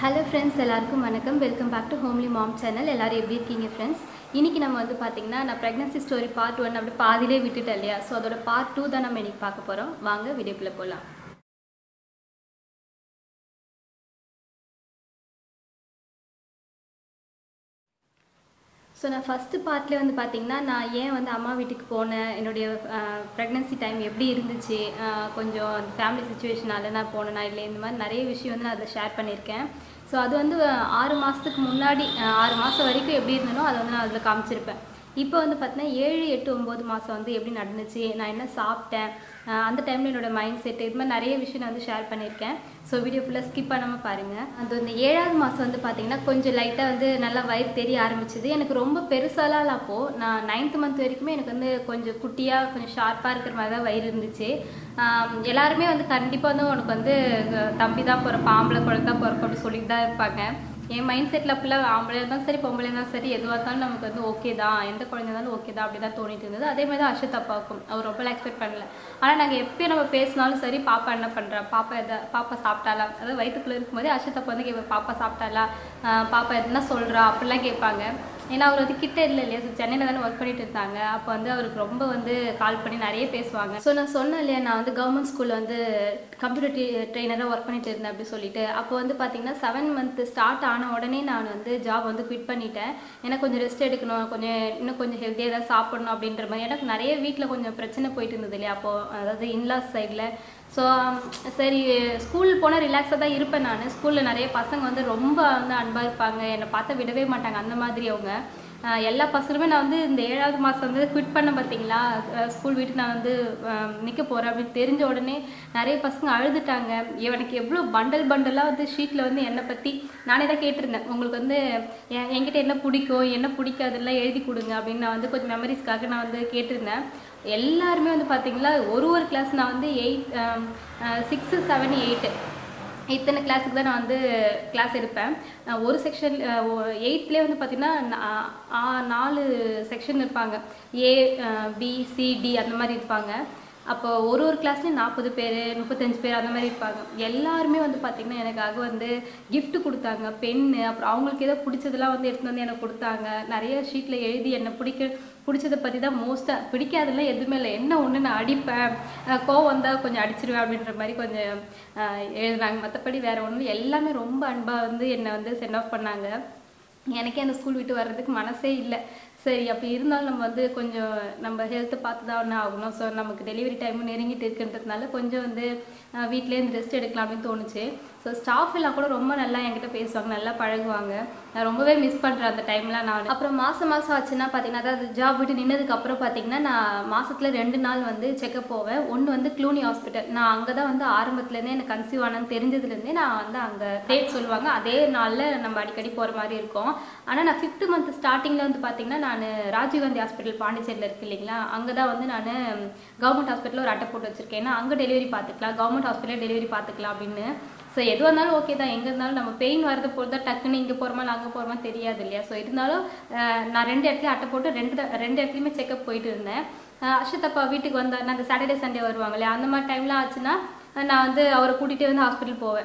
hello friends எல்லாருக்கும் வணக்கம் welcome back to homely mom channel எல்லாரும் எப்படி இருக்கீங்க ஃப்ரெண்ட்ஸ் இன்னைக்கு நம்ம வந்து பார்த்தீங்கன்னா நான் ப்ரெக்னன்சி ஸ்டோரி பார்ட் ஒன் அப்படி பாதியிலே விட்டுட்டேன் இல்லையா ஸோ அதோட பார்ட் டூ தான் நம்ம இன்னைக்கு பார்க்க போகிறோம் வாங்க வீடியோக்குள்ளே போகலாம் ஸோ நான் ஃபஸ்ட்டு பார்ட்லேயே வந்து பார்த்தீங்கன்னா நான் ஏன் வந்து அம்மா வீட்டுக்கு போனேன் என்னுடைய ப்ரெக்னன்சி டைம் எப்படி இருந்துச்சு ஆஹ் கொஞ்சம் ஃபேமிலி சுச்சுவேஷனால நான் போனேனா இல்லை இந்த மாதிரி நிறைய விஷயம் வந்து நான் அதில் ஷேர் பண்ணியிருக்கேன் ஸோ அது வந்து ஆறு மாதத்துக்கு முன்னாடி ஆஹ் ஆறு மாதம் வரைக்கும் எப்படி இருந்தனோ அதை வந்து நான் அதில் காமிச்சிருப்பேன் இப்போ வந்து பார்த்தீங்கன்னா ஏழு எட்டு ஒம்பது மாதம் வந்து எப்படி நடந்துச்சு நான் என்ன சாப்பிட்டேன் ஆஹ் அந்த டைமில் என்னோட மைண்ட் செட் இது மாதிரி நிறைய விஷயம் நான் வந்து ஷேர் பண்ணியிருக்கேன் ஸோ வீடியோ ஃபுல்லாக ஸ்கிப் பண்ணாமல் பாருங்கள் அது இந்த ஏழாவது மாதம் வந்து பார்த்தீங்கன்னா கொஞ்சம் லைட்டாக வந்து நல்லா வயிறு தெரிய ஆரம்பிச்சது எனக்கு ரொம்ப பெருசாலாம் இல்லை அப்போது நான் நைன்த் மந்த் வரைக்குமே எனக்கு வந்து கொஞ்சம் குட்டியாக கொஞ்சம் ஷார்ப்பாக இருக்கிற மாதிரி தான் வயிறு இருந்துச்சு ஆம், எல்லாருமே வந்து கண்டிப்பாக வந்து உனக்கு வந்து அஹ், தம்பி தான் பிறப்பான் ஆம்பளை குழந்தை தான் பிறக்கும் அப்படி சொல்லிட்டு தான் இருப்பாங்க என் மைண்ட் செட்டில் ஃபுல்லாக ஆம்பளை இருந்தாலும் சரி பொம்பளை இருந்தாலும் சரி எதுவாக இருந்தாலும் நமக்கு வந்து ஓகே தான் எந்த குழந்தை இருந்தாலும் ஓகே தான் அப்படி தான் தோணிட்டு இருந்தது அதே மாதிரி தான் அஷத் அப்பாவுக்கும் அவர் ரொம்ப எக்ஸ்பெக்ட் பண்ணல ஆனால் நாங்கள் எப்பயும் நம்ம பேசினாலும் சரி பாப்பா என்ன பண்ணுறா பாப்பா எதை பாப்பா சாப்பிட்டாலா அதாவது வயிற்றுக்குள்ளே இருக்கும்போதே அஷத் அப்பா வந்து கேட்பார் பாப்பா சாப்பிட்டாலா ஆஹ் பாப்பா என்ன சொல்கிறா அப்படிலாம் கேட்பாங்க ஏன்னா அவர் வந்து கிட்ட இல்லை இல்லையா ஸோ சென்னையில் தானே ஒர்க் பண்ணிட்டு இருந்தாங்க அப்போ வந்து அவருக்கு ரொம்ப வந்து கால் பண்ணி நிறைய பேசுவாங்க ஸோ நான் சொன்னேன் இல்லையா நான் வந்து கவர்மெண்ட் ஸ்கூலில் வந்து கம்ப்யூட்டர் ட்ரெயினராக ஒர்க் பண்ணிட்டு இருந்தேன் அப்படி சொல்லிட்டு அப்போ வந்து பார்த்தீங்கன்னா செவன் மந்த் ஸ்டார்ட் ஆன உடனே நான் வந்து ஜாப் வந்து குவிட் பண்ணிட்டேன் எனக்கு கொஞ்சம் ரெஸ்ட் எடுக்கணும் கொஞ்சம் இன்னும் கொஞ்சம் ஹெல்த்தியாக ஏதாவது சாப்பிடணும் அப்படின்ற மாதிரி எனக்கு நிறைய வீட்டில் கொஞ்சம் பிரச்சனை போயிட்டு இருந்தது இல்லையா அப்போது அதாவது இன்லாஸ் சைடில் ஸோ சரி ஸ்கூல் போனால் ரிலாக்ஸாக தான் இருப்பேன் நான் ஸ்கூலில் நிறைய பசங்க வந்து ரொம்ப வந்து அன்பாக இருப்பாங்க என்னை பார்த்து விடவே மாட்டாங்க அந்த மாதிரி அவங்க ஆஹ் எல்லா பசங்களுமே நான் வந்து இந்த ஏழாவது மாதம் வந்து குவிட் பண்ண பார்த்தீங்களா ஸ்கூல் விட்டு நான் வந்து நிற்க போகிறேன் அப்படின்னு தெரிஞ்ச உடனே நிறைய பசங்க அழுதுட்டாங்க எனக்கு எவ்வளோ பண்டல் பண்டலாக வந்து ஷீட்டில் வந்து என்னை பற்றி நானே தான் கேட்டிருந்தேன் உங்களுக்கு வந்து என் என்கிட்ட என்ன பிடிக்கும் என்ன பிடிக்காதுலாம் எழுதி கொடுங்க அப்படின்னு நான் வந்து கொஞ்சம் மெமரிஸ்க்காக நான் வந்து கேட்டிருந்தேன் எல்லாருமே வந்து பார்த்தீங்களா ஒரு ஒரு கிளாஸ் நான் வந்து எயிட் சிக்ஸு செவன் எயிட்டு இத்தனை கிளாஸுக்கு தான் நான் வந்து கிளாஸ் எடுப்பேன் நான் ஒரு செக்ஷன் எயித்துலேயே வந்து பார்த்திங்கன்னா நா- ஆ- நாலு செக்ஷன் இருப்பாங்க ஏ பி சி டி அந்த மாதிரி இருப்பாங்க அப்போ ஒரு ஒரு கிளாஸ்லேயும் நாற்பது பேர் முப்பத்தஞ்சு பேர் அந்த மாதிரி இருப்பாங்க எல்லாருமே வந்து பார்த்திங்கன்னா எனக்காக வந்து gift கொடுத்தாங்க பென்னு அப்புறம் அவங்களுக்கு ஏதோ பிடிச்சதெல்லாம் வந்து எடுத்துகிட்டு வந்து எனக்கு கொடுத்தாங்க நிறைய ஷீட்டில் எழுதி என்னை பிடிக்க பிடிச்சதை பற்றி தான் மோஸ்ட்டாக பிடிக்காதெல்லாம் எதுவுமே இல்லை என்ன ஒன்று நான் அடிப்பேன் அஹ் கோவம் வந்தால் கொஞ்சம் அடிச்சிருவேன் அப்படின்ற மாதிரி கொஞ்சம் அஹ் எழுதுனாங்க மற்றபடி வேறு ஒன்றும் எல்லாமே ரொம்ப அன்பாக வந்து என்னை வந்து சென்ட் ஆஃப் பண்ணாங்க எனக்கே அந்த ஸ்கூல் விட்டு வர்றதுக்கு மனசே இல்லை சரி அப்படி இருந்தாலும் நம்ம வந்து கொஞ்சம் நம்ம ஹெல்த்தை பார்த்து தான் ஒன்று ஆகணும் ஸோ நமக்கு டெலிவரி டைமும் நெருங்கிட்டு இருக்குன்றதுனால கொஞ்சம் வந்து அஹ் வீட்டிலே இருந்து ரெஸ்ட் எடுக்கலாம் அப்படின்னு தோணுச்சு ஸோ ஸ்டாஃப் எல்லாம் கூட ரொம்ப நல்லா என்கிட்ட பேசுவாங்க நல்லா பழகுவாங்க நான் ரொம்பவே மிஸ் பண்ணுறேன் அந்த டைம்லாம் நான் அப்புறம் மாதம் மாதம் ஆச்சுன்னா பார்த்தீங்கன்னா அதாவது ஜாப் விட்டு நின்னதுக்கு அப்புறம் பார்த்தீங்கன்னா நான் மாசத்துல ரெண்டு நாள் வந்து செக்கப் போவேன் ஒன்று வந்து க்ளூனி ஹாஸ்பிட்டல் நான் அங்கே தான் வந்து ஆரம்பத்துலேருந்தே எனக்கு கன்சீவ் ஆனன்னு தெரிஞ்சதுலேருந்தே நான் வந்து அங்கே டேட் சொல்லுவாங்க அதே நாளில் நம்ம அடிக்கடி போகிற மாதிரி இருக்கும் ஆனால் நான் ஃபிஃப்த் மந்த் ஸ்டார்டிங்கில் வந்து பார்த்தீங்கன்னா நான் ராஜீவ்காந்தி ஹாஸ்பிட்டல் பாண்டிச்சேரியில் இருக்கு இல்லைங்களா அங்கே தான் வந்து நான் கவர்மெண்ட் ஹாஸ்பிட்டலில் ஒரு அட்டை போட்டு வச்சிருக்கேன் ஏன்னா அங்கே டெலிவரி பார்த்துக்கலாம் கவர்மெண்ட் ஹாஸ்பிட்டலில் டெலிவரி பார்த்துக்கலாம் அப்படின்னு ஸோ எதுவாக இருந்தாலும் ஓகே தான் எங்கே இருந்தாலும் நம்ம பெயின் வரது போல் தான் டக்குன்னு இங்கே போகிறோமா இல்லை அங்கே போகிறோமா தெரியாது இல்லையா ஸோ இருந்தாலும் அஹ், நான் ரெண்டு இடத்துலையும் அட்டை போட்டு ரெண்டு த- ரெண்டு இடத்துலையுமே செக்கப் போயிட்டு இருந்தேன் அஹ், அர்ஷத் அப்பா வீட்டுக்கு வந்தாருன்னா அந்த சாட்டர்டே சண்டே வருவாங்க இல்லையா அந்த மாதிரி டைம்லாம் ஆச்சுன்னா அஹ், நான் வந்து அவரை கூட்டிகிட்டே வந்து ஹாஸ்பிட்டல் போவேன்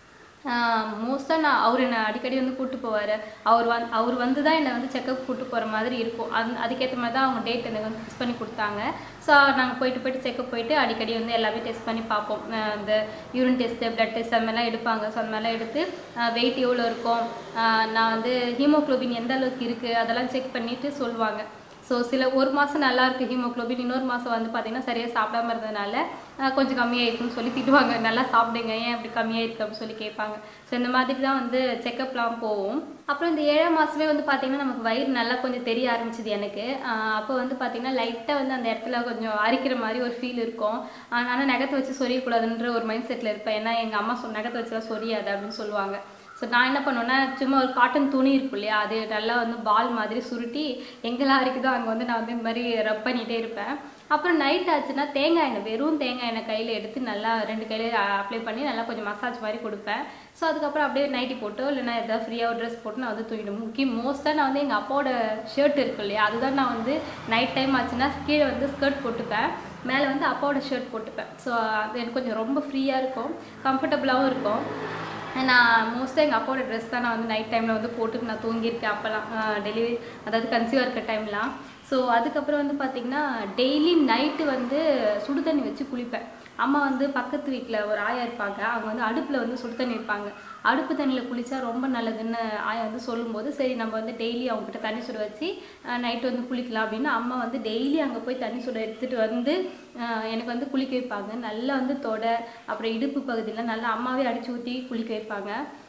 மோஸ்ட்டாக நான் அவர் என்னை அடிக்கடி வந்து கூப்பிட்டு போவார் அவர் வந் அவர் வந்து தான் என்னை வந்து செக்கப் கூப்பிட்டு போகிற மாதிரி இருக்கும் அந் அதுக்கேற்ற மாதிரி தான் அவங்க டேட் எனக்கு வந்து ஃபிக்ஸ் பண்ணி கொடுத்தாங்க ஸோ நாங்கள் போயிட்டு போயிட்டு செக்கப் போயிட்டு அடிக்கடி வந்து எல்லாமே டெஸ்ட் பண்ணி பார்ப்போம் அஹ் இந்த யூரின் டெஸ்ட்டு பிளட் டெஸ்ட் அந்த மாதிரிலாம் எடுப்பாங்க ஸோ அந்த மாதிரிலாம் எடுத்து வெயிட் எவ்வளோ இருக்கும் அஹ் நான் வந்து ஹீமோக்ளோபின் எந்த அளவுக்கு இருக்குது அதெல்லாம் செக் பண்ணிவிட்டு சொல்லுவாங்க ஸோ சில ஒரு மாதம் நல்லா இருக்கு ஹீமோக்ளோபின் இன்னொரு மாதம் வந்து பார்த்தீங்கன்னா சரியாக சாப்பிடாம இருந்ததுனால அஹ், கொஞ்சம் கம்மியாக இருக்குன்னு சொல்லி திட்டுவாங்க நல்லா சாப்பிடுங்க ஏன் அப்படி கம்மியாக இருக்கு அப்படின்னு சொல்லி கேட்பாங்க ஸோ இந்த மாதிரி தான் வந்து செக்கப்லாம் போவோம் அப்புறம் இந்த ஏழாம் மாதமே வந்து பார்த்தீங்கன்னா நமக்கு வயிறு நல்லா கொஞ்சம் தெரிய ஆரம்பிச்சது எனக்கு அஹ், அப்போ வந்து பார்த்தீங்கன்னா லைட்டாக வந்து அந்த இடத்துல கொஞ்சம் அரிக்கிற மாதிரி ஒரு ஃபீல் இருக்கும் ஆனால் நகத்தை வச்சு சொரியக்கூடாதுன்ற ஒரு மைண்ட் செட்டில் இருப்பேன் ஏன்னா எங்கள் அம்மா சொன்ன நகத்தை வச்சுலாம் சொரியாது அப்படின்னு சொல்லுவாங்க ஸோ நான் என்ன பண்ணுவேன்னா சும்மா ஒரு காட்டன் துணி இருக்கும் இல்லையா அது நல்லா வந்து பால் மாதிரி சுருட்டி எங்கெல்லாம் இருக்குதோ அங்கே வந்து நான் வந்து இந்த மாதிரி ரப் பண்ணிகிட்டே இருப்பேன் அப்புறம் நைட் ஆச்சுன்னா தேங்காய் எண்ணெய் வெறும் தேங்காய் எண்ணெய் கையில் எடுத்து நல்லா ரெண்டு கையில அப்ளை பண்ணி நல்லா கொஞ்சம் மசாஜ் மாதிரி கொடுப்பேன் ஸோ அதுக்கப்புறம் அப்படியே நைட்டி போட்டோ இல்லைன்னா எதாவது ஃப்ரீயாக ஒரு ட்ரெஸ் போட்டு நான் வந்து தூங்கிடுவேன் முக்கியம் மோஸ்ட்டாக நான் வந்து எங்கள் அப்பாவோட ஷர்ட் இருக்கு இல்லையா அதுதான் நான் வந்து நைட் டைம் ஆச்சுன்னா கீழே வந்து ஸ்கர்ட் போட்டுப்பேன் மேலே வந்து அப்பாவோட ஷர்ட் போட்டுப்பேன் ஸோ அது எனக்கு கொஞ்சம் ரொம்ப ஃப்ரீயாக இருக்கும் கம்ஃபர்டபுளாகவும் இருக்கும் நான் மோஸ்ட்டாக எங்கள் அப்பாவோட ட்ரெஸ் தான் நான் வந்து நைட் டைமில் வந்து போட்டுட்டு நான் தூங்கியிருக்கேன் அப்போல்லாம் டெலிவரி அதாவது கன்சீவாக இருக்க டைம்லாம் ஸோ அதுக்கப்புறம் வந்து பார்த்திங்கன்னா டெய்லி நைட்டு வந்து சுடு தண்ணி வச்சு குளிப்பேன் அம்மா வந்து பக்கத்து வீட்டில் ஒரு ஆயா இருப்பாங்க அவங்க வந்து அடுப்பில் வந்து சுடு தண்ணி வைப்பாங்க அடுப்பு தண்ணியில் குளிச்சா ரொம்ப நல்லதுன்னு ஆயா வந்து சொல்லும்போது சரி நம்ம வந்து டெய்லி அவங்ககிட்ட தண்ணி சுட வச்சு நைட்டு வந்து குளிக்கலாம் அப்படின்னு அம்மா வந்து டெய்லி அங்கே போய் தண்ணி சுட எடுத்துகிட்டு வந்து அஹ், எனக்கு வந்து குளிக்க வைப்பாங்க நல்லா வந்து தொடை அப்புறம் இடுப்பு பகுதியில் நல்லா அம்மாவே அடிச்சு ஊற்றி குளிக்க வைப்பாங்க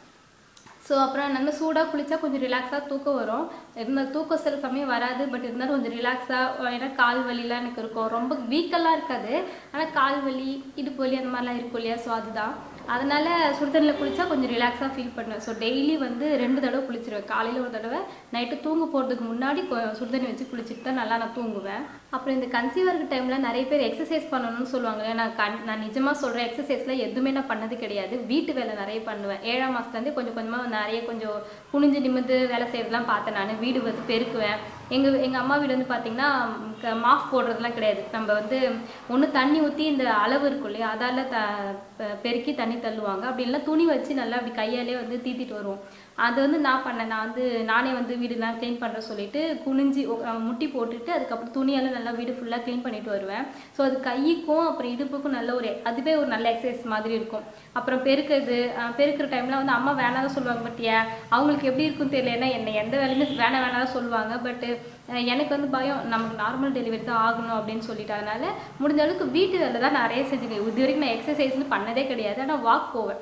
ஸோ அப்புறம் நல்லா சூடாக குளிச்சா கொஞ்சம் ரிலாக்ஸாக தூக்கம் வரும் இருந்தால் தூக்கம் சில சமயம் வராது பட் இருந்தாலும் கொஞ்சம் ரிலாக்ஸாக ஏன்னா கால் வலிலாம் எனக்கு இருக்கும் ரொம்ப வீக்கெல்லாம் இருக்காது ஆனால் கால் வலி இடுப்பு வலி அந்த மாதிரிலாம் இருக்கும் இல்லையா ஸோ அதுதான் அதனால சுடுதண்ணில் குளிச்சா கொஞ்சம் ரிலாக்ஸாக ஃபீல் பண்ணுவேன் ஸோ டெய்லி வந்து ரெண்டு தடவை குளிச்சிருவேன் காலையில் ஒரு தடவை நைட்டு தூங்க போகிறதுக்கு முன்னாடி கொ- சுடுதண்ணி வச்சு குளிச்சுட்டு தான் நல்லா நான் தூங்குவேன் அப்புறம் இந்த கன்சீவாக இருக்க டைமில் நிறைய பேர் எக்ஸசைஸ் பண்ணணும்னு சொல்லுவாங்க நான் கண் நான் நிஜமாக சொல்கிறேன் எக்ஸசைஸில் எதுவுமே நான் பண்ணது கிடையாது வீட்டு வேலை நிறைய பண்ணுவேன் ஏழாம் மாதத்துலேருந்து கொஞ்சம் கொஞ்சமாக நிறைய கொஞ்சம் குனிஞ்சு நிமிந்து வேலை செய்யறதுலாம் பார்த்தேன் நான் வீடு வந்து பெருக்குவேன் எங்கள் எங்கள் அம்மா வீடு வந்து பார்த்திங்கன்னா மாஃப் போடுறதுலாம் கிடையாது நம்ம வந்து ஒன்று தண்ணி ஊற்றி இந்த அளவு இருக்கும் இல்லையா அதால் த பெ- பெருக்கி தண்ணி தள்ளுவாங்க அப்படி இல்லைன்னா துணி வச்சு நல்லா அப்படி கையாலே வந்து தீத்திட்டு வருவோம் அது வந்து நான் பண்ணேன் நான் வந்து நானே வந்து வீடுலாம் க்ளீன் பண்ணுற சொல்லிட்டு குனிஞ்சு உ- அஹ் முட்டி போட்டுட்டு அதுக்கப்புறம் துணியால நல்லா வீடு ஃபுல்லாக க்ளீன் பண்ணிட்டு வருவேன் ஸோ அது கைக்கும் அப்புறம் இடுப்புக்கும் நல்ல ஒரு அதுவே ஒரு நல்ல எக்ஸசைஸ் மாதிரி இருக்கும் அப்புறம் பெருக்கிறது அஹ் பெருக்கிற டைமில் வந்து அம்மா வேணாம் தான் சொல்லுவாங்க பட் ஏன் அவங்களுக்கு எப்படி இருக்குன்னு தெரியல ஏன்னா என்னை எந்த வேலையுமே வேணாம் வேணாம் தான் சொல்லுவாங்க பட்டு எனக்கு வந்து பயம் நமக்கு நார்மல் டெலிவரி தான் ஆகணும் அப்படின்னு சொல்லிட்டு அதனால முடிஞ்ச அளவுக்கு வீட்டு வேலை தான் நிறைய செஞ்சுருக்கேன் இது வரைக்கும் நான் எக்ஸசைஸ்னு பண்ணதே கிடையாது ஆனால் வாக் போவேன்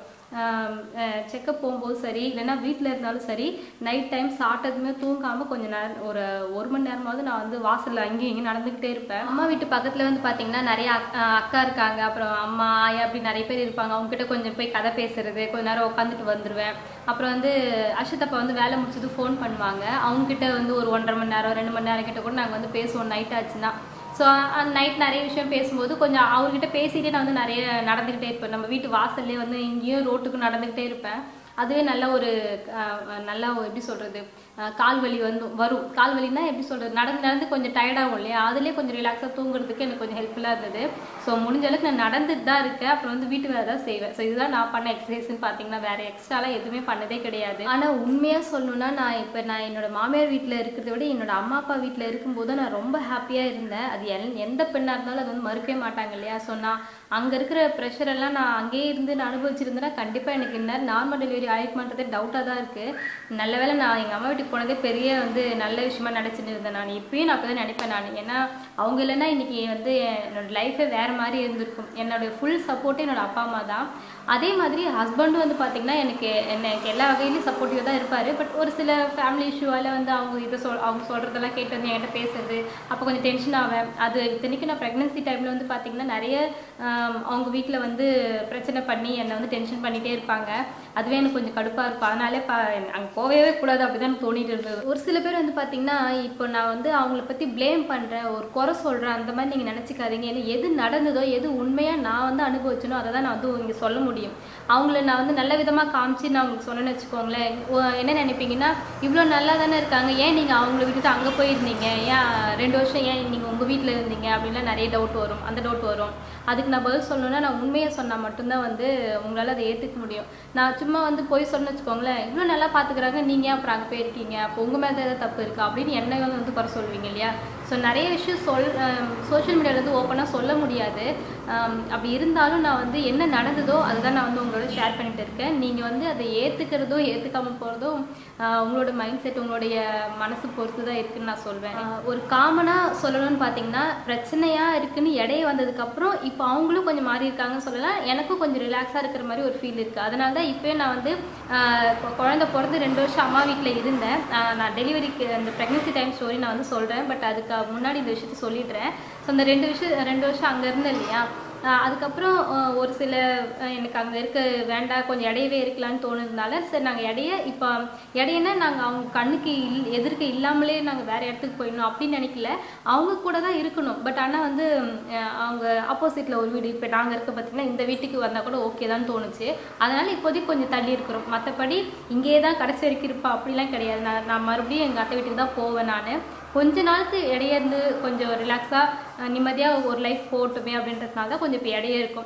செக்கப் போகும்போது சரி இல்லைன்னா வீட்டில் இருந்தாலும் சரி நைட் டைம் சாப்பிட்டதுமே தூங்காமல் கொஞ்சம் நேரம் ஒரு ஒரு மணி நேரமாவது நான் வந்து வாசலில் அங்கேயும் இங்கேயும் நடந்துக்கிட்டே இருப்பேன் அம்மா வீட்டு பக்கத்தில் வந்து பார்த்தீங்கன்னா நிறைய அக்- அஹ் அக்கா இருக்காங்க அப்புறம் அம்மா ஆயா அப்படி நிறைய பேர் இருப்பாங்க அவங்க கிட்ட கொஞ்சம் போய் கதை பேசுறது கொஞ்ச நேரம் உட்காந்துட்டு வந்துடுவேன் அப்புறம் வந்து அஷிதப்பா வந்து வேலை முடிச்சது ஃபோன் பண்ணுவாங்க அவங்க கிட்ட வந்து ஒரு ஒன்றரை மணி நேரம் ரெண்டு மணி நேரம் கிட்ட கூட நாங்கள் வந்து பேசுவோம் நைட் ஆச்சுன்னா ஸோ நைட் நிறைய விஷயம் பேசும்போது கொஞ்சம் அவர்கிட்ட பேசிட்டே நான் வந்து நிறைய நடந்துக்கிட்டே இருப்பேன் நம்ம வீட்டு வாசல்லே வந்து இங்கேயும் ரோட்டுக்கு நடந்துக்கிட்டே இருப்பேன் அதுவே நல்ல ஒரு அஹ், நல்லா ஒரு எப்படி சொல்கிறது கால் வலி வந்து வரும் கால் வலினா எப்படி சொல்கிறது நடந்து நடந்து கொஞ்சம் டயர்டாகும் இல்லையா அதுலேயே கொஞ்சம் ரிலாக்ஸாக தூங்குறதுக்கு எனக்கு கொஞ்சம் ஹெல்ப்ஃபுல்லாக இருந்தது ஸோ முடிஞ்ச அளவுக்கு நான் நடந்துட்டு தான் இருக்கேன் அப்புறம் வந்து வீட்டு வேலை தான் செய்வேன் ஸோ இதுதான் நான் பண்ண எக்ஸசைஸ்னு பார்த்தீங்கன்னா வேறு எக்ஸ்ட்ராலாம் எதுவுமே பண்ணதே கிடையாது ஆனால் உண்மையாக சொல்லணும்னா நான் இப்போ நான் என்னோட மாமியார் வீட்டில் இருக்கிறத விட என்னோட அம்மா அப்பா வீட்டில் இருக்கும்போது நான் ரொம்ப ஹாப்பியாக இருந்தேன் அது எல் எந்த பெண்ணாக இருந்தாலும் அது வந்து மறுக்கவே மாட்டாங்க இல்லையா ஸோ நான் அங்கே இருக்கிற ப்ரெஷர் எல்லாம் நான் அங்கேயே இருந்து நான் அனுபவிச்சிருந்தேன்னா கண்டிப்பாக எனக்கு இன்னும் நார்மல் டெலிவரி ஆயிருக்குமான்றதே டவுட்டாக தான் இருக்குது நல்ல வேளை நான் எங்கள் அம்மா வீட்டுக்கு போனதே பெரிய வந்து நல்ல விஷயமா நினச்சிட்டு இருந்தேன் நான் இப்பயும் நான் அப்போ தான் நினைப்பேன் நான் ஏன்னா அவங்க இல்லைன்னா இன்னைக்கு வந்து என்னோட லைஃபே வேறு மாதிரி இருந்திருக்கும் என்னோட ஃபுல் சப்போர்ட்டே என்னோட அப்பா அம்மா தான் அதே மாதிரி ஹஸ்பண்டும் வந்து பார்த்தீங்கன்னா எனக்கு என்ன எனக்கு எல்லா வகையிலையும் சப்போர்ட்டிவாக தான் இருப்பார் பட் ஒரு சில ஃபேமிலி இஷ்யூவால் வந்து அவங்க இதை சொல் அவங்க சொல்கிறதெல்லாம் கேட்டு வந்து என்கிட்ட பேசுறது அப்போ கொஞ்சம் டென்ஷன் ஆவேன் அது இத்தனைக்கும் நான் ப்ரெக்னன்சி டைமில் வந்து பார்த்தீங்கன்னா நிறைய ஆம், அவங்க வீட்டில் வந்து பிரச்சனை பண்ணி என்னை வந்து டென்ஷன் பண்ணிகிட்டே இருப்பாங்க அதுவே எனக்கு கொஞ்சம் கடுப்பாக இருக்கும் அதனாலே பா அங்கே போகவே கூடாது அப்படி தான் தோணிட்டு இருந்தது ஒரு சில பேர் வந்து பார்த்தீங்கன்னா இப்போ நான் வந்து அவங்கள பற்றி ப்ளேம் பண்ணுறேன் ஒரு குறை சொல்கிறேன் அந்த மாதிரி நீங்கள் நினச்சிக்காதீங்க ஏன்னா எது நடந்ததோ எது உண்மையாக நான் வந்து அனுபவிச்சனோ அதை தான் நான் வந்து இங்கே சொல்ல முடியும் அவங்கள நான் வந்து நல்ல விதமாக காமிச்சு நான் உங்களுக்கு சொன்னேன்னு வச்சுக்கோங்களேன் ஓ- என்ன நினைப்பீங்கன்னா இவ்வளோ நல்லா தானே இருக்காங்க ஏன் நீங்கள் அவங்கள விட்டுட்டு அங்கே போயிருந்தீங்க ஏன் ரெண்டு வருஷம் ஏன் நீங்கள் உங்கள் வீட்டில் இருந்தீங்க அப்படின்லாம் நிறைய டவுட் வரும் அந்த டவுட் வரும் அதுக்கு நான் பதில் சொல்லணும்னா நான் உண்மையை சொன்னால் மட்டும்தான் வந்து உங்களால் அதை ஏற்றுக்க முடியும் நான் சும்மா வந்து போய் சொன்னேன்னு வச்சுக்கோங்களேன் இவ்வளோ நல்லா பார்த்துக்கிறாங்க நீங்கள் ஏன் அப்புறம் அங்கே போயிருக்கீங்க அப்போ உங்கள் மேலே ஏதாவது தப்பு இருக்கா அப்படின்னு என்ன வந்து குறை சொல்வீங்க இல்லையா ஸோ நிறைய விஷயம் சொல் சோஷியல் மீடியாவில் வந்து ஓப்பனாக சொல்ல முடியாது ஆம், அப்படி இருந்தாலும் நான் வந்து என்ன நடந்ததோ அதுதான் நான் வந்து உங்களோட ஷேர் பண்ணிட்டு இருக்கேன் நீங்கள் வந்து அதை ஏற்றுக்கிறதோ ஏற்றுக்காமல் போகிறதோ உங்களோட மைண்ட் செட் உங்களுடைய மனசு பொறுத்து தான் இருக்குன்னு நான் சொல்வேன் ஆஹ், ஒரு காமனாக சொல்லணும்னு பார்த்தீங்கன்னா பிரச்சனையாக இருக்குன்னு இடைய வந்ததுக்கப்புறம் இப்போ அவங்களும் கொஞ்சம் மாறி இருக்காங்கன்னு சொல்லலாம் எனக்கும் கொஞ்சம் ரிலாக்ஸாக இருக்கிற மாதிரி ஒரு ஃபீல் இருக்குது அதனால தான் இப்போயே நான் வந்து ஆஹ், கொ- குழந்தை பிறந்து ரெண்டு வருஷம் அம்மா வீட்டில் இருந்தேன் ஆஹ், நான் டெலிவரிக்கு அந்த ப்ரெக்னன்சி டைம் ஸ்டோரி நான் வந்து சொல்கிறேன் பட் அதுக்கு முன்னாடி இந்த விஷயத்த சொல்லிடுறேன் ஸோ அந்த ரெண்டு விஷயம் ரெண்டு வருஷம் அங்கே இருந்தேன் இல்லையா ஆஹ் அதுக்கப்புறம் ஆஹ் ஒரு சில ஆஹ் எனக்கு அங்கே இருக்க வேண்டாம் கொஞ்சம் இடையவே இருக்கலாம்னு தோணுதுனால சரி நாங்கள் இடைய இப்போ இடையனா நாங்கள் அவங்க கண்ணுக்கு இல் எதிர்க்க இல்லாமலே நாங்கள் வேறு இடத்துக்கு போயிடணும் அப்படின்னு நினைக்கல அவங்க கூட தான் இருக்கணும் பட் ஆனால் வந்து ஆஹ் அவங்க ஆப்போசிட்டில் ஒரு வீடு இப்போ நாங்கள் இருக்க பார்த்தீங்கன்னா இந்த வீட்டுக்கு வந்தால் கூட ஓகே தான் தோணுச்சு அதனால் இப்போதைக்கு கொஞ்சம் தள்ளி இருக்கிறோம் மற்றபடி இங்கேயே தான் கடைசி வரைக்கும் இருப்பா அப்படிலாம் கிடையாது நான் நான் மறுபடியும் எங்கள் அத்தை வீட்டுக்கு தான் போவேன் நான் கொஞ்ச நாளுக்கு இடையே இருந்து கொஞ்சம் ரிலாக்ஸாக நிம்மதியாக ஒரு லைஃப் போட்டுமே அப்படின்றதுனால தான் கொஞ்சம் இப்போ இடையே இருக்கும்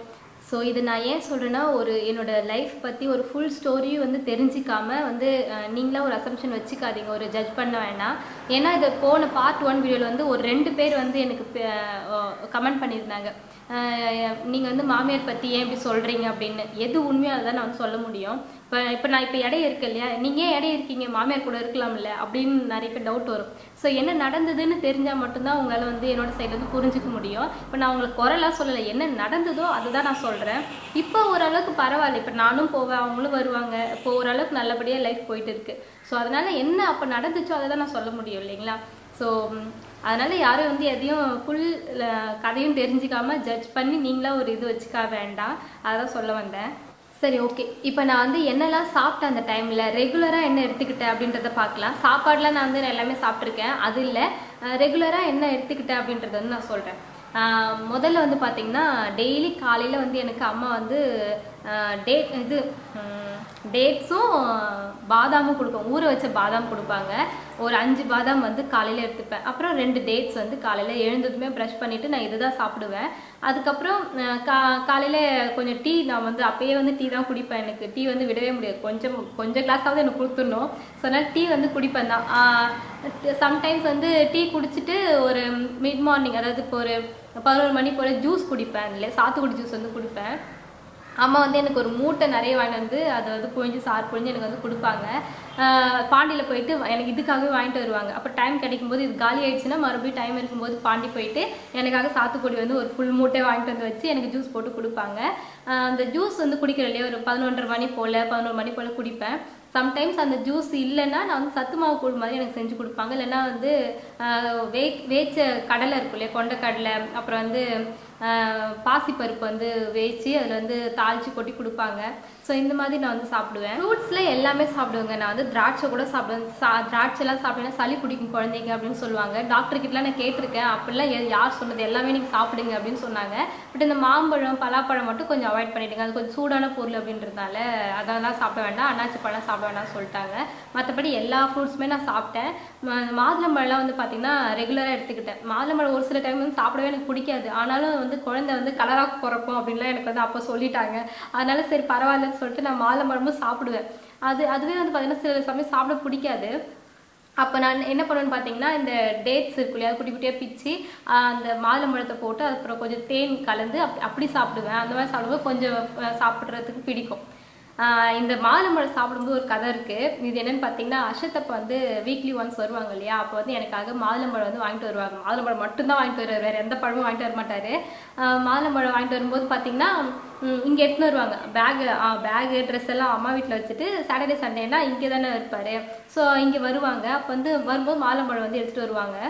ஸோ இது நான் ஏன் சொல்கிறேன்னா ஒரு என்னோட லைஃப் பற்றி ஒரு ஃபுல் ஸ்டோரியும் வந்து தெரிஞ்சிக்காம வந்து அஹ், நீங்களா ஒரு அசம்ஷன் வச்சுக்காதீங்க ஒரு ஜட்ஜ் பண்ண வேணாம் ஏன்னா இது போன பார்ட் ஒன் வீடியோவில் வந்து ஒரு ரெண்டு பேர் வந்து எனக்கு கமெண்ட் பண்ணியிருந்தாங்க நீங்கள் வந்து மாமியார் பற்றி ஏன் இப்படி சொல்கிறீங்க அப்படின்னு எது உண்மையோ அதை நான் வந்து சொல்ல முடியும் இப்போ இப்போ நான் இப்போ இடையே இருக்கு இல்லையா நீங்கள் ஏன் இடையே இருக்கீங்க மாமியார் கூட இருக்கலாம்ல அப்படின்னு நிறைய பேர் டவுட் வரும் ஸோ என்ன நடந்ததுன்னு தெரிஞ்சால் மட்டும்தான் உங்களால் வந்து என்னோட சைடு வந்து புரிஞ்சுக்க முடியும் இப்போ நான் உங்களுக்கு குறைலாம் சொல்லலை என்ன நடந்ததோ அதுதான் நான் சொல்கிறேன் இப்போ ஓரளவுக்கு பரவாயில்ல இப்போ நானும் போவேன் அவங்களும் வருவாங்க இப்போ ஓரளவுக்கு நல்லபடியாக லைஃப் போயிட்டு இருக்கு ஸோ அதனால என்ன அப்போ நடந்துச்சோ அதை தான் நான் சொல்ல முடியும் இல்லைங்களா ஸோ அதனால யாரும் வந்து எதையும் ஃபுல் கதையும் தெரிஞ்சுக்காம ஜட்ஜ் பண்ணி நீங்களா ஒரு இது வச்சுக்க வேண்டாம் அதான் சொல்ல வந்தேன் சரி ஓகே இப்போ நான் வந்து என்னெல்லாம் சாப்பிட்டேன் அந்த டைமில் ரெகுலராக என்ன எடுத்துக்கிட்டேன் அப்படின்றத பார்க்கலாம் சாப்பாடுலாம் நான் வந்து எல்லாமே சாப்பிட்ருக்கேன் அது இல்லை ரெகுலராக என்ன எடுத்துக்கிட்டேன் அப்படின்றத வந்து நான் சொல்கிறேன் முதல்ல வந்து பார்த்தீங்கன்னா டெய்லி காலையில் வந்து எனக்கு அம்மா வந்து டேட் இது டேட்ஸும் பாதாமும் கொடுக்கும் ஊற வச்ச பாதாம் கொடுப்பாங்க ஒரு அஞ்சு பாதாம் வந்து காலையில் எடுத்துப்பேன் அப்புறம் ரெண்டு டேட்ஸ் வந்து காலையில் எழுந்ததுமே ப்ரஷ் பண்ணிவிட்டு நான் இதுதான் சாப்பிடுவேன் அதுக்கப்புறம் அஹ், கா காலையில் கொஞ்சம் டீ நான் வந்து அப்பயே வந்து டீ தான் குடிப்பேன் எனக்கு டீ வந்து விடவே முடியாது கொஞ்சம் கொஞ்சம் கிளாஸாவது எனக்கு கொடுத்துடணும் ஸோ அதனால் டீ வந்து குடிப்பேன் தான் சம்டைம்ஸ் வந்து டீ குடிச்சிட்டு ஒரு மிட் மார்னிங் அதாவது இப்போ ஒரு பதினோரு மணி போல் ஜூஸ் குடிப்பேன் இல்லை சாத்துக்குடி ஜூஸ் வந்து குடிப்பேன் அம்மா வந்து எனக்கு ஒரு மூட்டை நிறைய வாங்கிட்டு வந்து அதை வந்து புழிஞ்சு சாறு புழிஞ்சு எனக்கு வந்து கொடுப்பாங்க ஆஹ் பாண்டியில் போயிட்டு எனக்கு இதுக்காகவே வாங்கிட்டு வருவாங்க அப்போ டைம் கிடைக்கும்போது இது காலி ஆயிடுச்சுன்னா மறுபடியும் டைம் இருக்கும்போது பாண்டி போயிட்டு எனக்காக சாத்துக்குடி வந்து ஒரு ஃபுல் மூட்டை வாங்கிட்டு வந்து வச்சு எனக்கு ஜூஸ் போட்டு கொடுப்பாங்க ஆஹ் அந்த ஜூஸ் வந்து குடிக்கிற இல்லையா ஒரு பதினொன்றரை மணி போல் பதினோரு மணி போல் குடிப்பேன் சம்டைம்ஸ் அந்த ஜூஸ் இல்லைன்னா நான் வந்து சத்து மாவு கூழ் மாதிரி எனக்கு செஞ்சு கொடுப்பாங்க இல்லைன்னா வந்து ஆஹ் வே வேச்ச கடலை இருக்கும் இல்லையா கொண்ட கடலை அப்புறம் வந்து ஆஹ் பாசிப்பருப்பு வந்து வேச்சு அதில் வந்து தாளிச்சு கொட்டி கொடுப்பாங்க ஸோ இந்த மாதிரி நான் வந்து சாப்பிடுவேன் ஃப்ரூட்ஸில் எல்லாமே சாப்பிடுவேங்க நான் வந்து திராட்சை கூட சாப்பிடுவேன் சா திராட்சைலாம் சாப்பிட்டேன்னா சளி பிடிக்கும் குழந்தைங்க அப்படின்னு சொல்லுவாங்க டாக்டர் கிட்டலாம் நான் கேட்டிருக்கேன் அப்படிலாம் எ- யார் சொன்னது எல்லாமே நீங்கள் சாப்பிடுங்க அப்படின்னு சொன்னாங்க பட் இந்த மாம்பழம் பலாப்பழம் மட்டும் கொஞ்சம் அவாய்ட் பண்ணிடுங்க அது கொஞ்சம் சூடான பொருள் அப்படின்றதுனால அதெல்லாம் சாப்பிட வேண்டாம் அன்னாச்சி பழம் சாப்பிட வேண்டாம்னு சொல்லிட்டாங்க மற்றபடி எல்லா ஃப்ரூட்ஸுமே நான் சாப்பிட்டேன் ம- மாதுளம்பழம்லாம் வந்து பார்த்தீங்கன்னா ரெகுலராக எடுத்துக்கிட்டேன் மாதுளம்பழம் ஒரு சில டைம் வந்து சாப்பிடவே எனக்கு பிடிக்காது ஆனாலும் வந்து குழந்தை வந்து கலராக பிறக்கும் அப்படின்லாம் எனக்கு வந்து அப்போ சொல்லிட்டாங்க அதனால சரி பரவாயில்லன்னு சொல்லிட்டு நான் மாதுளம்பழமும் சாப்பிடுவேன் அது அதுவே வந்து பார்த்தீங்கன்னா சில சமயம் சாப்பிட பிடிக்காது அப்போ நான் என்ன பண்ணுவேன்னு பார்த்தீங்கன்னா இந்த டேட்ஸ் இருக்கு இல்லையா குட்டி குட்டியாக பிச்சு ஆஹ் அந்த மாதுளம்பழத்தை போட்டு அப்புறம் கொஞ்சம் தேன் கலந்து அப் அப்படி சாப்பிடுவேன் அந்த மாதிரி சாப்பிடும்போது கொஞ்சம் அஹ் சாப்பிட்றதுக்கு பிடிக்கும் ஆஹ் இந்த மாதுளம்பழம் சாப்பிடும்போது ஒரு கதை இருக்கு இது என்னன்னு பார்த்தீங்கன்னா அஷத்தப்ப வந்து வீக்லி ஒன்ஸ் வருவாங்க இல்லையா அப்போ வந்து எனக்காக மாதுளம்பழம் வந்து வாங்கிட்டு வருவாங்க மாதுளம்பழம் மட்டும்தான் வாங்கிட்டு வருவார் வேற எந்த பழமும் வாங்கிட்டு வர மாட்டாரு ஆஹ் மாதுளம்பழம் வாங்கிட்டு வரும்போது பார்த்தீங்கன்னா ம், இங்க எடுத்துன்னு வருவாங்க பேகு பேகு ட்ரெஸ் எல்லாம் அம்மா வீட்டில் வச்சுட்டு சாட்டர்டே சண்டேனா இங்கே தானே இருப்பாரு ஸோ இங்கே வருவாங்க அப்போ வந்து வரும்போது மாதுளம்பழம் வந்து எடுத்துட்டு வருவாங்க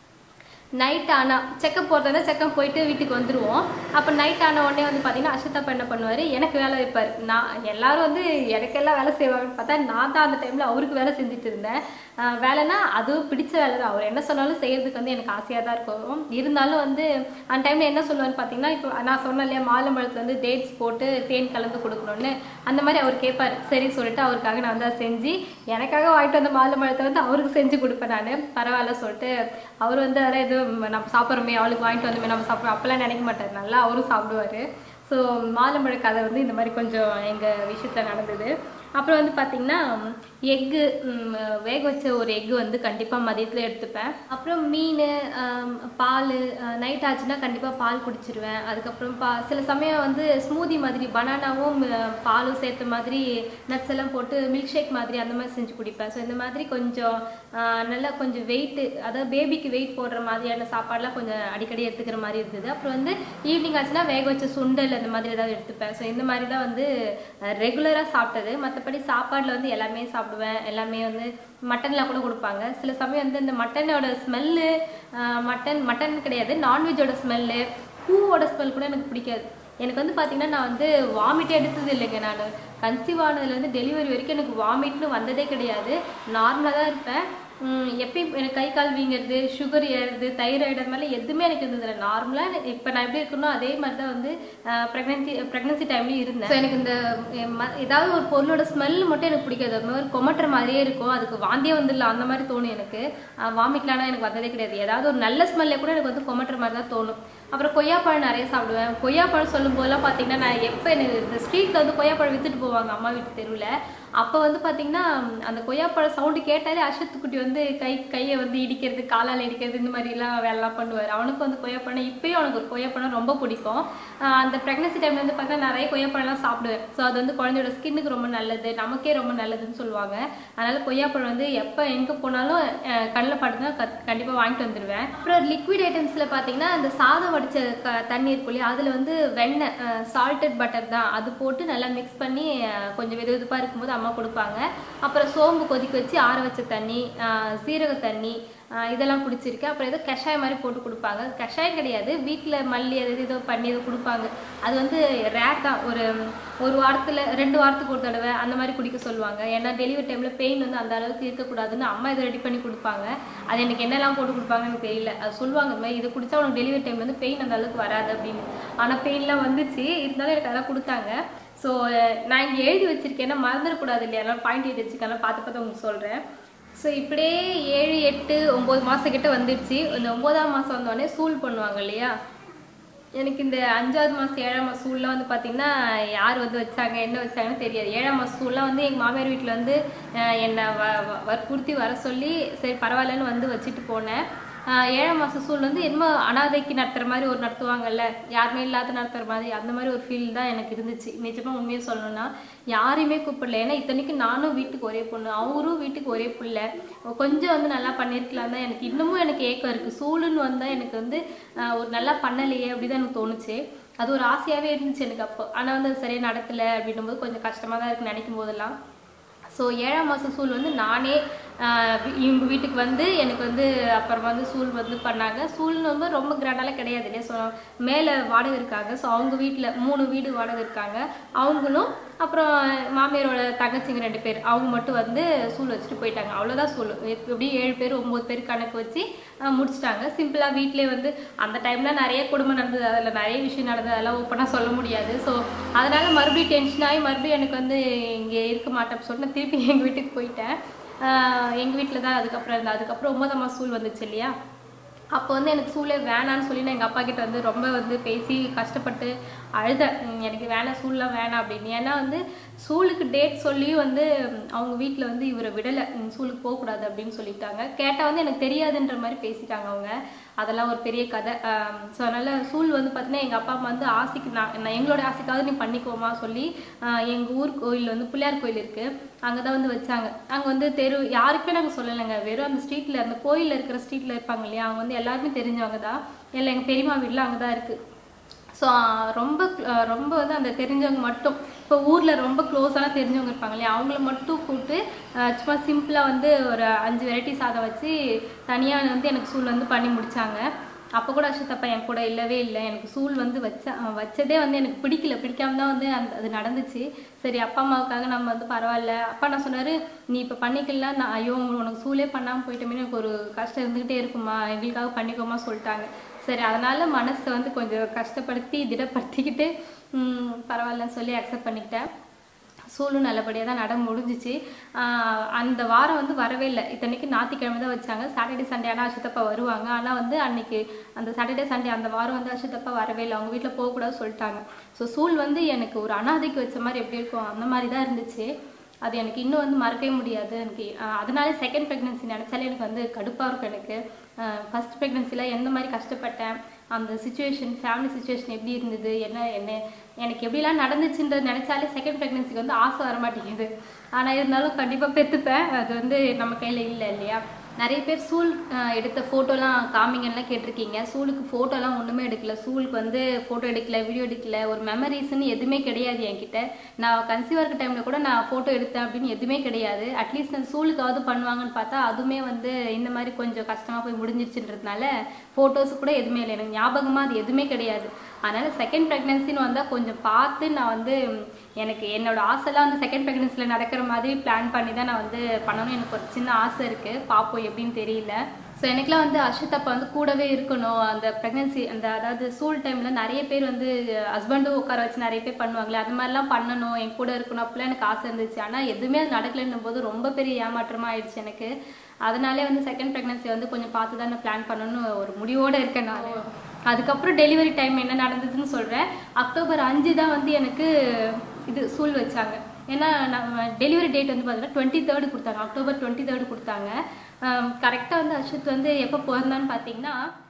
நைட் ஆனா செக்கப் போகிறதா செக்கப் போயிட்டு வீட்டுக்கு வந்துருவோம் அப்போ நைட் ஆன உடனே வந்து பார்த்தீங்கன்னா அஷத்தப்பா என்ன பண்ணுவார் எனக்கு வேலை வைப்பார் நான் எல்லாரும் வந்து எனக்கெல்லாம் வேலை செய்வாங்கன்னு பார்த்தா நான் தான் அந்த டைமில் அவருக்கு வேலை செஞ்சுட்டு இருந்தேன் ஆஹ் வேலைன்னா அதுவும் பிடிச்ச வேலை தான் அவர் என்ன சொன்னாலும் செய்யறதுக்கு வந்து எனக்கு ஆசையாக தான் இருக்கும் இருந்தாலும் வந்து அந்த டைமில் என்ன சொல்லுவான்னு பார்த்தீங்கன்னா இப்போ நான் சொன்னேன் இல்லையா மாதுளம்பழத்துல வந்து டேட்ஸ் போட்டு தேன் கலந்து கொடுக்கணும்னு அந்த மாதிரி அவர் கேட்பார் சரி சொல்லிட்டு அவருக்காக நான் வந்து அதை செஞ்சு எனக்காக வாங்கிட்டு வந்த மாதுளம்பழத்தை வந்து அவருக்கு செஞ்சு கொடுப்பேன் நான் பரவாயில்ல சொல்லிட்டு அவர் வந்து அதெல்லாம் எதுவும் நம்ம சாப்பிட்றோமே அவளுக்கு வாங்கிட்டு வந்தோமே நம்ம சாப்பிட்றோம் அப்பெல்லாம் நினைக்க மாட்டார் நல்லா அவரும் சாப்பிடுவார் ஸோ மாதுளம்பழ கதை வந்து இந்த மாதிரி கொஞ்சம் எங்கள் விஷயத்தில் நடந்தது அப்புறம் வந்து பார்த்தீங்கன்னா எக்கு வேக வச்ச ஒரு எக்கு வந்து கண்டிப்பாக மதியத்தில் எடுத்துப்பேன் அப்புறம் மீன் ஆம், பால் நைட் ஆச்சுன்னா கண்டிப்பாக பால் குடிச்சிருவேன் அதுக்கப்புறம் பா சில சமயம் வந்து ஸ்மூதி மாதிரி பனானாவும் பாலும் சேர்த்த மாதிரி நட்ஸ் எல்லாம் போட்டு மில்க் ஷேக் மாதிரி அந்த மாதிரி செஞ்சு குடிப்பேன் ஸோ இந்த மாதிரி கொஞ்சம் ஆஹ், நல்லா கொஞ்சம் வெயிட்டு அதாவது பேபிக்கு வெயிட் போடுற மாதிரியான சாப்பாடுலாம் கொஞ்சம் அடிக்கடி எடுத்துக்கிற மாதிரி இருந்தது அப்புறம் வந்து ஈவினிங் ஆச்சுன்னா வேக வச்ச சுண்டல் அந்த மாதிரி ஏதாவது எடுத்துப்பேன் ஸோ இந்த மாதிரி தான் வந்து ரெகுலராக சாப்பிட்டது மற்றபடி சாப்பாடில் வந்து எல்லாமே சாப்பிடுவேன் எல்லாமே வந்து மட்டன்லாம் கூட கொடுப்பாங்க சில சமயம் வந்து இந்த மட்டனோட ஸ்மெல்லு மட்டன் மட்டன் கிடையாது நான்வெஜ்ஜோட ஸ்மெல்லு பூவோட ஸ்மெல் கூட எனக்கு பிடிக்காது எனக்கு வந்து பார்த்தீங்கன்னா நான் வந்து வாமிட்டே எடுத்தது இல்லைங்க நான் கன்சீவ் ஆனதுலேருந்து டெலிவரி வரைக்கும் எனக்கு வாமிட்னு வந்ததே கிடையாது நார்மலாக தான் இருப்பேன் ம், எப்பயும் எனக்கு கை கால் வீங்கிறது சுகர் ஏறுறது தைராய்டு அந்த மாதிரி எதுவுமே எனக்கு இருந்ததில்லை நார்மலாக இப்போ நான் எப்படி இருக்கணும் அதே மாதிரி தான் வந்து ப்ரெக்னன்சி ப்ரெக்னன்சி டைம்லேயும் இருந்தேன் ஸோ எனக்கு இந்த எ, ம- ஏதாவது ஒரு பொருளோட ஸ்மெல் மட்டும் எனக்கு பிடிக்காது அது மாதிரி கொமட்டுற மாதிரியே இருக்கும் அதுக்கு வாந்தியே வந்துடல அந்த மாதிரி தோணும் எனக்கு வாமிட்லானா எனக்கு வந்ததே கிடையாது ஏதாவது ஒரு நல்ல ஸ்மெல்ல கூட எனக்கு வந்து கொமட்டுற மாதிரி தான் தோணும் அப்புறம் கொய்யாப்பழம் நிறைய சாப்பிடுவேன் கொய்யாப்பழம் சொல்லும் போதெல்லாம் பார்த்தீங்கன்னா நான் எப்போ எனக்கு இந்த ஸ்ட்ரீட்டில் வந்து கொய்யாப்பழம் வித்துட்டு போவாங்க அம்மா வீட்டு தெருவில் அப்போ வந்து பார்த்தீங்கன்னா அந்த கொய்யாப்பழம் சவுண்டு கேட்டாலே அஷத்து குட்டி வந்து கை கையை வந்து இடிக்கிறது காலால் இடிக்கிறது இந்த மாதிரிலாம் வேலைலாம் பண்ணுவார் அவனுக்கு வந்து கொய்யாப்பழம் இப்பயும் அவனுக்கு ஒரு கொய்யாப்பழம் ரொம்ப பிடிக்கும் ஆஹ் அந்த ப்ரெக்னன்சி டைம்ல வந்து பார்த்தா நிறைய கொய்யாப்பழம்லாம் சாப்பிடுவேன் ஸோ அது வந்து குழந்தையோட ஸ்கின்னுக்கு ரொம்ப நல்லது நமக்கே ரொம்ப நல்லதுன்னு சொல்லுவாங்க அதனால கொய்யாப்பழம் வந்து எப்போ எங்கே போனாலும் அஹ் கண்ணில் படுதுன்னா கண்டிப்பாக வாங்கிட்டு வந்துடுவேன் அப்புறம் லிக்விட் ஐட்டம்ஸில் பார்த்தீங்கன்னா அந்த சாதம் வடிச்ச க தண்ணி இருக்கும் இல்லையா அதில் வந்து வெண்ணெய் சால்டட் பட்டர் தான் அது போட்டு நல்லா மிக்ஸ் பண்ணி அஹ் கொஞ்சம் வெது வெதுப்பாக இருக்கும்போது அம்மா கொடுப்பாங்க அப்புறம் சோம்பு கொதிக்க வச்சு ஆற வச்ச தண்ணி அஹ் சீரக தண்ணி அஹ் இதெல்லாம் குடிச்சிருக்கேன் அப்புறம் ஏதோ கஷாயம் மாதிரி போட்டு கொடுப்பாங்க கஷாயம் கிடையாது வீட்டில் மல்லி அது இது ஏதோ பண்ணி ஏதோ கொடுப்பாங்க அது வந்து ரேர் தான் ஒரு ஒரு வாரத்தில் ரெண்டு வாரத்துக்கு ஒரு தடவை அந்த மாதிரி குடிக்க சொல்லுவாங்க ஏன்னா டெலிவரி டைமில் பெயின் வந்து அந்த அளவுக்கு இருக்கக்கூடாதுன்னு அம்மா இதை ரெடி பண்ணி கொடுப்பாங்க அது எனக்கு என்னெல்லாம் போட்டு கொடுப்பாங்கன்னு எனக்கு தெரியல அது சொல்லுவாங்க இந்த மாதிரி இது குடிச்சா உனக்கு டெலிவரி டைம்ல வந்து பெயின் அந்த அளவுக்கு வராது அப்படின்னு ஆனால் பெயின்லாம் வந்துச்சு இருந்தாலும் எனக்கு அதெல்லாம் கொடுத்தாங்க ஸோ நான் இங்கே எழுதி வச்சிருக்கேன் ஏன்னா மறந்துடக்கூடாது இல்லையா அதனால பாயிண்ட் எழுதி வச்சிருக்கேன் பார்த்து பார்த்து உங்களுக்கு சொல்கிறேன் ஸோ இப்படியே ஏழு எட்டு ஒம்பது மாதம் கிட்ட வந்துடுச்சு இந்த ஒம்போதாம் மாதம் வந்தோடனே சூல் பண்ணுவாங்க இல்லையா எனக்கு இந்த அஞ்சாவது மாதம் ஏழாம் மாதம் சூல்லாம் வந்து பார்த்தீங்கன்னா யார் வந்து வச்சாங்க என்ன வச்சாங்கன்னு தெரியாது ஏழாம் மாதம் சூல்லாம் வந்து எங்கள் மாமியார் வீட்டில் வந்து அஹ், என்னை வ வ- வற்புறுத்தி வர சொல்லி சரி பரவாயில்லன்னு வந்து வச்சுட்டு போனேன் ஆஹ் ஏழாம் மாச சூழ் வந்து என்னமோ அனாதைக்கு நடத்துற மாதிரி ஒரு நடத்துவாங்கல்ல யாருமே இல்லாத நடத்துற மாதிரி அந்த மாதிரி ஒரு ஃபீல் தான் எனக்கு இருந்துச்சு நிஜமா உண்மையை சொல்லணும்னா யாரையுமே கூப்பிடல ஏன்னா இத்தனைக்கு நானும் வீட்டுக்கு ஒரே பொண்ணு அவரும் வீட்டுக்கு ஒரே பிள்ளை கொஞ்சம் வந்து நல்லா பண்ணியிருக்கலாம் தான் எனக்கு இன்னமும் எனக்கு ஏக்கம் இருக்கு சூளுன்னு வந்தா எனக்கு வந்து ஆஹ் ஒரு நல்லா பண்ணலையே அப்படிதான் எனக்கு தோணுச்சு அது ஒரு ஆசையாவே இருந்துச்சு எனக்கு அப்போ ஆனா வந்து அது சரியா நடத்தல அப்படின்னும் போது கொஞ்சம் கஷ்டமா தான் இருக்கு நினைக்கும் போதெல்லாம் ஸோ ஏழாம் மாதம் சூல் வந்து நானே ஆஹ் வி- இவங்க வீட்டுக்கு வந்து எனக்கு வந்து அப்புறமா வந்து சூல் வந்து பண்ணாங்க சூல்னு வந்து ரொம்ப கிராண்டாலாம் கிடையாது இல்லையா ஸோ மேலே வாடகை இருக்காங்க ஸோ அவங்க வீட்டில் மூணு வீடு வாடகை இருக்காங்க அவங்களும் அப்புறம் மாமியாரோட தங்கச்சிங்க ரெண்டு பேர் அவங்க மட்டும் வந்து சூல் வச்சுட்டு போயிட்டாங்க அவ்வளோதான் சூல் எப்படி ஏழு பேர் ஒம்பது பேர் கணக்கு வச்சு ஆஹ் முடிச்சிட்டாங்க சிம்பிளாக வீட்டிலே வந்து அந்த டைமில் நிறைய குடும்பம் நடந்தது அதில் நிறைய விஷயம் நடந்தது அதெல்லாம் ஓப்பனாக சொல்ல முடியாது ஸோ அதனால மறுபடியும் டென்ஷன் ஆகி மறுபடியும் எனக்கு வந்து இங்கே இருக்க மாட்டேன் சொல்லிட்டு நான் திருப்பி எங்கள் வீட்டுக்கு போயிட்டேன் எங்கள் வீட்டில் தான் அதுக்கப்புறம் இருந்தேன் அதுக்கப்புறம் ஒன்பதாம் மாதம் சூல் வந்துச்சு இல்லையா அப்போ வந்து எனக்கு சூளே வேணான்னு சொல்லி நான் எங்கள் அப்பா கிட்ட வந்து ரொம்ப வந்து பேசி கஷ்டப்பட்டு அழுதேன் உம் எனக்கு வேணாம் சூல்லாம் வேணாம் அப்படின்னு ஏன்னா வந்து சூளுக்கு டேட் சொல்லியும் வந்து உம், அவங்க வீட்டில் வந்து இவரை விடலை உம், சூளுக்கு போகக்கூடாது அப்படின்னு சொல்லிட்டாங்க கேட்டால் வந்து எனக்கு தெரியாதுன்ற மாதிரி பேசிட்டாங்க அவங்க அதெல்லாம் ஒரு பெரிய கதை ஸோ அதனால சூழ் வந்து பார்த்தீங்கன்னா எங்கள் அப்பா அம்மா வந்து ஆசைக்கு நான் நான் எங்களோட ஆசைக்காவது நீ பண்ணிக்கோமா சொல்லி எங்கள் ஊர் கோயில் வந்து பிள்ளையார் கோயில் இருக்குது அங்கே தான் வந்து வச்சாங்க அங்கே வந்து தெரு யாருக்குமே நாங்கள் சொல்லலைங்க வெறும் அந்த ஸ்ட்ரீட்டில் அந்த கோயிலில் இருக்கிற ஸ்ட்ரீட்டில் இருப்பாங்க இல்லையா அவங்க வந்து எல்லாருமே தெரிஞ்சவங்க தான் இல்லை எங்கள் பெரியம்மா வீட்டில் அங்கே தான் இருக்குது ஸோ ரொம்ப அஹ் ரொம்ப வந்து அந்த தெரிஞ்சவங்க மட்டும் இப்போ ஊரில் ரொம்ப க்ளோஸான தெரிஞ்சவங்க இருப்பாங்க இல்லையா அவங்கள மட்டும் கூப்பிட்டு அஹ் சும்மா சிம்பிளாக வந்து ஒரு அஞ்சு வெரைட்டி சாதம் வச்சு தனியாக வந்து எனக்கு சூள் வந்து பண்ணி முடிச்சாங்க அப்போ கூட அஷத்தப்பா என் கூட இல்லவே இல்லை எனக்கு சூள் வந்து வச்ச அஹ் வச்சதே வந்து எனக்கு பிடிக்கல பிடிக்காம தான் வந்து அந்த அது நடந்துச்சு சரி அப்பா அம்மாவுக்காக நம்ம வந்து பரவாயில்ல அப்பா நான் சொன்னார் நீ இப்போ பண்ணிக்கலாம் நான் ஐயோ உனக்கு சூளே பண்ணாமல் போயிட்டோமே எனக்கு ஒரு கஷ்டம் இருந்துக்கிட்டே இருக்குமா எங்களுக்காக பண்ணிக்கோமா சொல்லிட்டாங்க சரி அதனால மனசை வந்து கொஞ்சம் கஷ்டப்படுத்தி திடப்படுத்திக்கிட்டு ம், பரவாயில்லன்னு சொல்லி அக்செப்ட் பண்ணிக்கிட்டேன் சூழும் நல்லபடியாக தான் நட முடிஞ்சிச்சு ஆஹ் அந்த வாரம் வந்து வரவே இல்லை இத்தனைக்கு ஞாயிற்றுக்கிழமை தான் வச்சாங்க சாட்டர்டே சண்டே ஆனால் அஷிதப்பா வருவாங்க ஆனால் வந்து அன்னைக்கு அந்த சாட்டர்டே சண்டே அந்த வாரம் வந்து அஷிதப்பா வரவே இல்லை அவங்க வீட்டில் போகக்கூடாது சொல்லிட்டாங்க ஸோ சூழ் வந்து எனக்கு ஒரு அனாதைக்கு வச்ச மாதிரி எப்படி இருக்கும் அந்த மாதிரி தான் இருந்துச்சு அது எனக்கு இன்னும் வந்து மறக்கவே முடியாது எனக்கு ஆஹ் அதனால செகண்ட் ப்ரெக்னன்சி நினச்சாலே எனக்கு வந்து கடுப்பாக இருக்கும் எனக்கு ஃபர்ஸ்ட் ப்ரெக்னன்சியில் எந்த மாதிரி கஷ்டப்பட்டேன் அந்த சுச்சுவேஷன் ஃபேமிலி சுச்சுவேஷன் எப்படி இருந்தது என்ன என்ன எனக்கு எப்படிலாம் நடந்துச்சுன்றது நினச்சாலே செகண்ட் ப்ரெக்னன்சிக்கு வந்து ஆசை வர மாட்டேங்குது ஆனால் இருந்தாலும் கண்டிப்பாக பெற்றுப்பேன் அது வந்து நம்ம கையில் இல்லை இல்லையா நிறைய பேர் சூல் அஹ், எடுத்த ஃபோட்டோலாம் காமிங்கன்னுலாம் கேட்டிருக்கீங்க சூலுக்கு ஃபோட்டோலாம் ஒன்றுமே எடுக்கல சூலுக்கு வந்து ஃபோட்டோ எடுக்கல வீடியோ எடுக்கல ஒரு மெமரிஸ்ன்னு எதுவுமே கிடையாது என்கிட்ட நான் கன்சீவ் இருக்க டைமில் கூட நான் ஃபோட்டோ எடுத்தேன் அப்படின்னு எதுவுமே கிடையாது அட்லீஸ்ட் நான் சூலுக்காவது பண்ணுவாங்கன்னு பார்த்தா அதுவுமே வந்து இந்த மாதிரி கொஞ்சம் கஷ்டமாக போய் முடிஞ்சிருச்சுன்றதுனால ஃபோட்டோஸ் கூட எதுவுமே இல்லை எனக்கு ஞாபகமாக அது எதுவுமே கிடையாது அதனால் செகண்ட் ப்ரெக்னென்சின்னு வந்தால் கொஞ்சம் பார்த்து நான் வந்து எனக்கு என்னோட ஆசைலாம் வந்து செகண்ட் ப்ரெக்னென்சியில் நடக்கிற மாதிரி பிளான் பண்ணி தான் நான் வந்து பண்ணணும் எனக்கு ஒரு சின்ன ஆசை இருக்குது பார்ப்போம் எப்படின்னு தெரியல ஸோ எனக்குலாம் வந்து அர்ஷத் அப்பா வந்து கூடவே இருக்கணும் அந்த ப்ரெக்னென்சி அந்த அதாவது சூல் டைமில் நிறைய பேர் வந்து ஹஸ்பண்டும் உட்கார வச்சு நிறைய பேர் பண்ணுவாங்களே அது மாதிரிலாம் பண்ணணும் என் கூட இருக்கணும் அப்படிலாம் எனக்கு ஆசை இருந்துச்சு ஆனால் எதுவுமே அது நடக்கலைன்னும் போது ரொம்ப பெரிய ஏமாற்றமாக ஆயிடுச்சு எனக்கு அதனாலே வந்து செகண்ட் ப்ரெக்னென்சி வந்து கொஞ்சம் பார்த்து தான் நான் பிளான் பண்ணணும்னு ஒரு முடிவோடு இருக்கேன் நான் அதுக்கப்புறம் டெலிவரி டைம் என்ன நடந்ததுன்னு சொல்கிறேன் அக்டோபர் அஞ்சு தான் வந்து எனக்கு இது சூல் வச்சாங்க ஏன்னா நம்ம டெலிவரி டேட் வந்து பார்த்தீங்கன்னா டுவெண்ட்டி தேர்டு கொடுத்தாங்க அக்டோபர் டுவெண்ட்டி தேர்டு கொடுத்தாங்க கரெக்டாக வந்து அர்ஷத் வந்து எப்போ பிறந்தான்னு பார்த்தீங்கன்னா